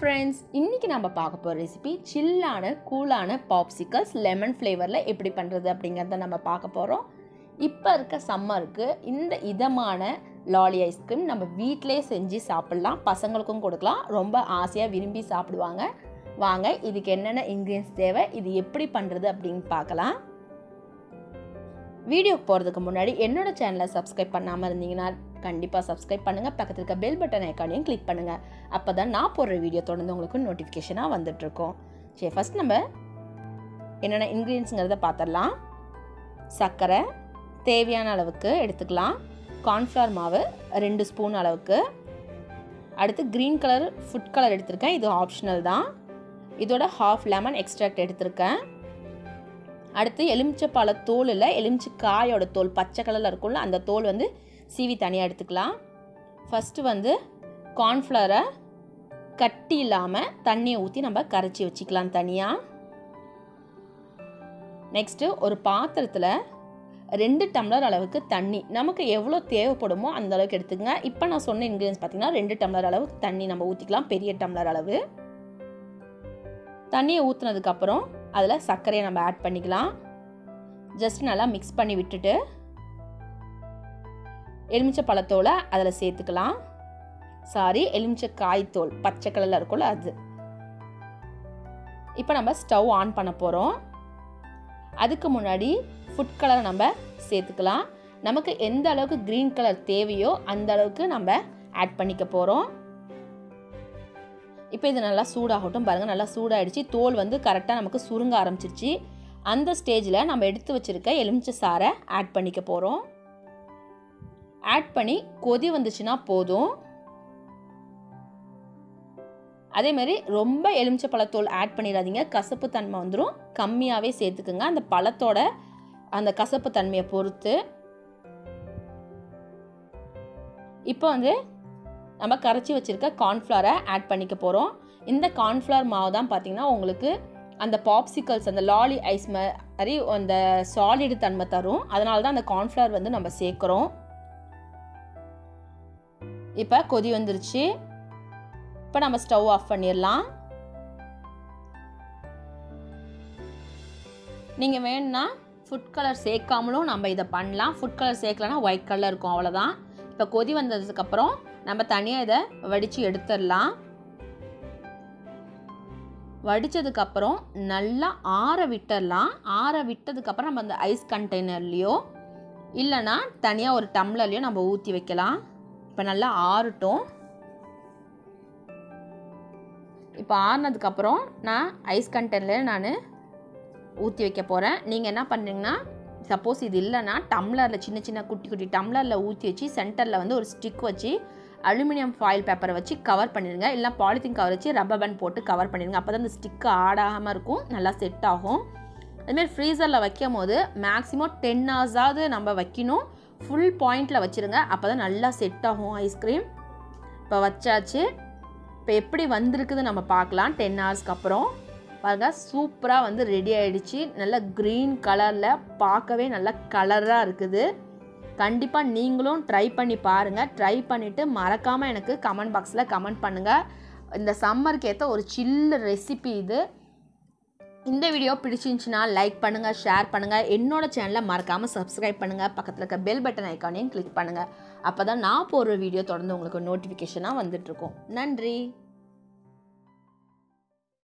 friends இன்றைக்கி நம்ம பார்க்க போகிற ரெசிபி சில்லான கூலான பாப்சிக்கல்ஸ் லெமன் ஃப்ளேவரில் எப்படி பண்ணுறது அப்படிங்கிறத நம்ம பார்க்க போகிறோம் இப்போ இருக்க சம்மருக்கு இந்த இதமான லாலி ஐஸ்கிரீம் நம்ம வீட்டிலே செஞ்சு சாப்பிட்லாம் பசங்களுக்கும் கொடுக்கலாம் ரொம்ப ஆசையாக விரும்பி சாப்பிடுவாங்க வாங்க இதுக்கு என்னென்ன இன்க்ரீடியன்ஸ் தேவை இது எப்படி பண்ணுறது அப்படின்னு பார்க்கலாம் வீடியோக்கு போகிறதுக்கு முன்னாடி என்னோட சேனலை சப்ஸ்கிரைப் பண்ணாமல் இருந்தீங்கன்னா கண்டிப்பாக சப்ஸ்கிரைப் பண்ணுங்கள் பக்கத்தில் இருக்க பெல் பட்டன் ஐக்கானையும் கிளிக் பண்ணுங்கள் அப்போ தான் நான் போடுற வீடியோ தொடர்ந்து உங்களுக்கு நோட்டிஃபிகேஷனாக வந்துட்டுருக்கோம் சரி ஃபஸ்ட் நம்ம என்னென்ன இன்க்ரீடியன்ஸுங்கிறத பார்த்துடலாம் சர்க்கரை தேவையான அளவுக்கு எடுத்துக்கலாம் கார்ன்ஃப்ளவர் மாவு ரெண்டு ஸ்பூன் அளவுக்கு அடுத்து க்ரீன் கலர் ஃபுட் கலர் எடுத்திருக்கேன் இது ஆப்ஷனல் தான் இதோட ஹாஃப் லெமன் எக்ஸ்ட்ராக்ட் எடுத்திருக்கேன் அடுத்து எலுமிச்சைப்பழ தோல் இல்லை எலுமிச்சை காயோட தோல் பச்சை கலரில் இருக்கும்ல அந்த தோல் வந்து சீவி தனியாக எடுத்துக்கலாம் ஃபஸ்ட்டு வந்து கார்ன்ஃப்ளவரை கட்டி இல்லாமல் தண்ணியை ஊற்றி நம்ம கரைச்சி வச்சுக்கலாம் தனியாக நெக்ஸ்ட்டு ஒரு பாத்திரத்தில் ரெண்டு டம்ளர் அளவுக்கு தண்ணி நமக்கு எவ்வளோ தேவைப்படுமோ அந்த அளவுக்கு எடுத்துக்கங்க இப்போ நான் சொன்ன இன்க்ரீடியன்ஸ் பார்த்திங்கன்னா ரெண்டு டம்ளர் அளவுக்கு தண்ணி நம்ம ஊற்றிக்கலாம் பெரிய டம்ளர் அளவு தண்ணியை ஊற்றுனதுக்கப்புறம் அதில் சர்க்கரையை நம்ம ஆட் பண்ணிக்கலாம் ஜஸ்ட் நல்லா மிக்ஸ் பண்ணி விட்டுட்டு எலுமிச்சை பழத்தோலை அதில் சேர்த்துக்கலாம் சாரி எலுமிச்சை காய்த்தோல் பச்சை கலரில் இருக்கும்ல அது இப்போ நம்ம ஸ்டவ் ஆன் பண்ண போகிறோம் அதுக்கு முன்னாடி ஃபுட் கலரை நம்ம சேர்த்துக்கலாம் நமக்கு எந்த அளவுக்கு க்ரீன் கலர் தேவையோ அந்த அளவுக்கு நம்ம ஆட் பண்ணிக்க போகிறோம் இப்போ இது நல்லா சூடாகட்டும் பாருங்கள் நல்லா சூடாகிடுச்சு தோல் வந்து கரெக்டாக நமக்கு சுருங்க ஆரம்பிச்சிருச்சு அந்த ஸ்டேஜில் நம்ம எடுத்து வச்சுருக்க எலுமிச்சை சாரை ஆட் பண்ணிக்க போகிறோம் ஆட் பண்ணி கொதி வந்துச்சுன்னா போதும் அதேமாரி ரொம்ப எலுமிச்சை பழத்தோல் ஆட் பண்ணிடாதீங்க கசப்பு தன்மை வந்துடும் கம்மியாகவே சேர்த்துக்குங்க அந்த பழத்தோட அந்த கசப்பு தன்மையை பொறுத்து இப்போ வந்து நம்ம கரைச்சி வச்சுருக்க கார்ன்ஃப்ளவரை ஆட் பண்ணிக்க போகிறோம் இந்த கார்ன்ஃப்ளவர் மாவு தான் பார்த்திங்கன்னா உங்களுக்கு அந்த பாப்சிக்கல்ஸ் அந்த லாலி ஐஸ் மாதிரி அந்த சாலிடு தன்மை தரும் அதனால தான் அந்த கார்ன்ஃப்ளவர் வந்து நம்ம சேர்க்குறோம் இப்போ கொதி வந்துருச்சு இப்போ நம்ம ஸ்டவ் ஆஃப் பண்ணிடலாம் நீங்கள் வேணும்னா ஃபுட் கலர் சேர்க்காமலும் நம்ம இதை பண்ணலாம் ஃபுட் கலர் சேர்க்கலன்னா ஒயிட் கலர் இருக்கும் அவ்வளோதான் இப்போ கொதி வந்ததுக்கப்புறம் நம்ம தனியாக இதை வடித்து எடுத்துடலாம் வடித்ததுக்கப்புறம் நல்லா ஆற விட்டுடலாம் ஆற விட்டதுக்கப்புறம் நம்ம அந்த ஐஸ் கண்டெய்னர்லேயோ இல்லைனா தனியாக ஒரு டம்ளர்லேயோ நம்ம ஊற்றி வைக்கலாம் இப்போ நல்லா ஆறட்டும் இப்போ ஆறுனதுக்கப்புறம் நான் ஐஸ் கண்டெய்னரில் நான் ஊற்றி வைக்க போகிறேன் நீங்கள் என்ன பண்ணுறீங்கன்னா சப்போஸ் இது இல்லைன்னா டம்ளரில் சின்ன சின்ன குட்டி குட்டி டம்ளரில் ஊற்றி வச்சு சென்டரில் வந்து ஒரு ஸ்டிக் வச்சு அலுமினியம் ஃபாயில் பேப்பரை வச்சு கவர் பண்ணிடுங்க இல்லை பாலித்தீன் கவர் வச்சு ரப்பர் பேண்ட் போட்டு கவர் பண்ணிடுங்க அப்போ தான் இந்த ஸ்டிக்கு ஆடாமல் இருக்கும் நல்லா செட் ஆகும் அதுமாரி ஃப்ரீசரில் வைக்கும் போது மேக்ஸிமம் டென் ஹவர்ஸாவது நம்ம வைக்கணும் ஃபுல் பாயிண்டில் வச்சுருங்க அப்போ தான் நல்லா செட் ஆகும் ஐஸ்கிரீம் இப்போ வச்சாச்சு இப்போ எப்படி வந்திருக்குது நம்ம பார்க்கலாம் டென் ஹவர்ஸ்க்கு அப்புறம் பாருங்க சூப்பராக வந்து ரெடி ஆகிடுச்சு நல்ல க்ரீன் கலரில் பார்க்கவே நல்ல கலராக இருக்குது கண்டிப்பாக நீங்களும் ட்ரை பண்ணி பாருங்கள் ட்ரை பண்ணிவிட்டு மறக்காமல் எனக்கு கமெண்ட் பாக்ஸில் கமெண்ட் பண்ணுங்கள் இந்த சம்மருக்கு ஏற்ற ஒரு சில்லு ரெசிபி இது இந்த வீடியோ பிடிச்சிருந்துச்சின்னா லைக் பண்ணுங்கள் ஷேர் பண்ணுங்கள் என்னோட சேனலை மறக்காமல் சப்ஸ்கிரைப் பண்ணுங்கள் பக்கத்தில் இருக்க பெல் பட்டன் ஐக்கானையும் கிளிக் பண்ணுங்கள் அப்போ தான் நான் போடுற வீடியோ தொடர்ந்து உங்களுக்கு நோட்டிஃபிகேஷனாக வந்துட்டுருக்கோம் நன்றி